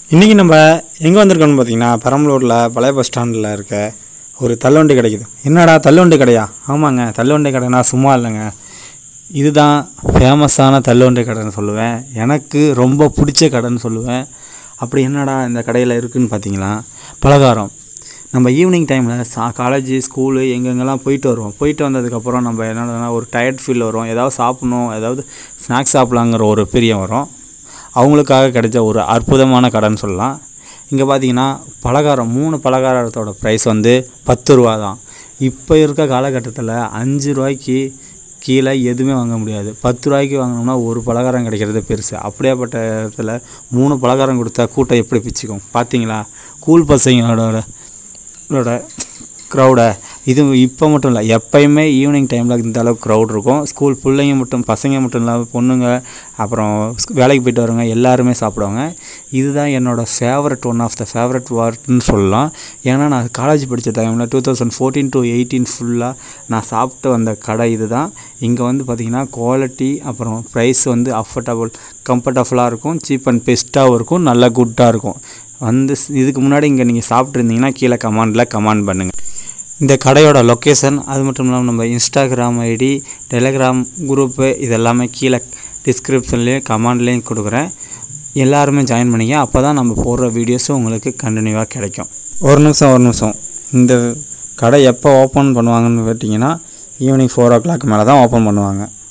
இன்றைக்கி நம்ம எங்கே வந்திருக்கோம்னு பார்த்தீங்கன்னா பெரம்பலூரில் பழைய பஸ் ஸ்டாண்டில் இருக்க ஒரு தள்ளுவண்டி கிடைக்குது என்னடா தள்ளுவண்டி கடையா ஆமாங்க தள்ளுவண்டி கடைனா சும்மா இல்லைங்க இதுதான் ஃபேமஸான தள்ளுவண்டி கடைன்னு சொல்லுவேன் எனக்கு ரொம்ப பிடிச்ச கடைன்னு சொல்லுவேன் அப்படி என்னடா இந்த கடையில் இருக்குதுன்னு பார்த்தீங்களா பலகாரம் நம்ம ஈவினிங் டைமில் சா காலேஜ் ஸ்கூலு எங்கெங்கெல்லாம் போயிட்டு வருவோம் போயிட்டு வந்ததுக்கப்புறம் நம்ம என்னன்னா ஒரு டயர்ட் ஃபீல் வரும் ஏதாவது சாப்பிட்ணும் ஏதாவது ஸ்நாக்ஸ் சாப்பிட்லாங்கிற ஒரு பிரியம் வரும் அவங்களுக்காக கிடைச்ச ஒரு அற்புதமான கடைன்னு சொல்லலாம் இங்கே பார்த்தீங்கன்னா பலகாரம் மூணு பலகாரத்தோட ப்ரைஸ் வந்து பத்து ரூபா தான் இப்போ இருக்க காலகட்டத்தில் அஞ்சு ரூபாய்க்கு கீழே எதுவுமே வாங்க முடியாது பத்து ரூபாய்க்கு வாங்கினோம்னா ஒரு பலகாரம் கிடைக்கிறது பெருசு அப்படியாப்பட்ட இடத்துல மூணு பலகாரம் கொடுத்தா கூட்டம் எப்படி பிச்சுக்கும் பார்த்தீங்களா கூல் பசங்களோட இதோட க்ரௌடை இது இப்போ மட்டும் இல்லை எப்பயுமே ஈவினிங் டைமில் இந்த அளவுக்கு க்ரௌட் இருக்கும் ஸ்கூல் பிள்ளைங்க மட்டும் பசங்க மட்டும் இல்லாமல் பொண்ணுங்க அப்புறம் ஸ்க்- வேலைக்கு போயிட்டு வரவங்க எல்லாருமே சாப்பிடுவாங்க இதுதான் என்னோடய favourite one of the favourite வார்ட்னு சொல்லலாம் ஏன்னா நான் காலேஜ் படித்த டைமில் two thousand fourteen to eighteen ஃபுல்லாக நான் சாப்பிட்டு வந்த கடை இது தான் இங்கே வந்து பார்த்திங்கன்னா குவாலிட்டி அப்புறம் ப்ரைஸ் வந்து அஃபர்டபுள் கம்ஃபர்டபுளாக இருக்கும் சீப் அண்ட் பெஸ்ட்டாகவும் இருக்கும் நல்ல குட்டாக இருக்கும் வந்து ஸ்- இதுக்கு முன்னாடி இங்கே நீங்கள் சாப்பிட்ருந்தீங்கன்னா கீழே கமெண்டில் கமெண்ட் பண்ணுங்கள் இந்த கடையோட லொக்கேஷன் அது மட்டும் இல்லாமல் நம்ம இன்ஸ்டாகிராம் ஐடி டெலிகிராம் குரூப்பு இதெல்லாமே கீழே டிஸ்கிரிப்ஷன்லேயும் கமெண்ட்லேயும் கொடுக்குறேன் எல்லாருமே ஜாயின் பண்ணிக்க அப்போ தான் நம்ம போடுற வீடியோஸும் உங்களுக்கு கண்டினியூவாக கிடைக்கும் ஒரு நிமிஷம் ஒரு நிமிஷம் இந்த கடை எப்போ ஓப்பன் பண்ணுவாங்கன்னு கேட்டிங்கன்னா ஈவினிங் ஃபோர் ஓ கிளாக் மேலே தான் ஓப்பன் பண்ணுவாங்க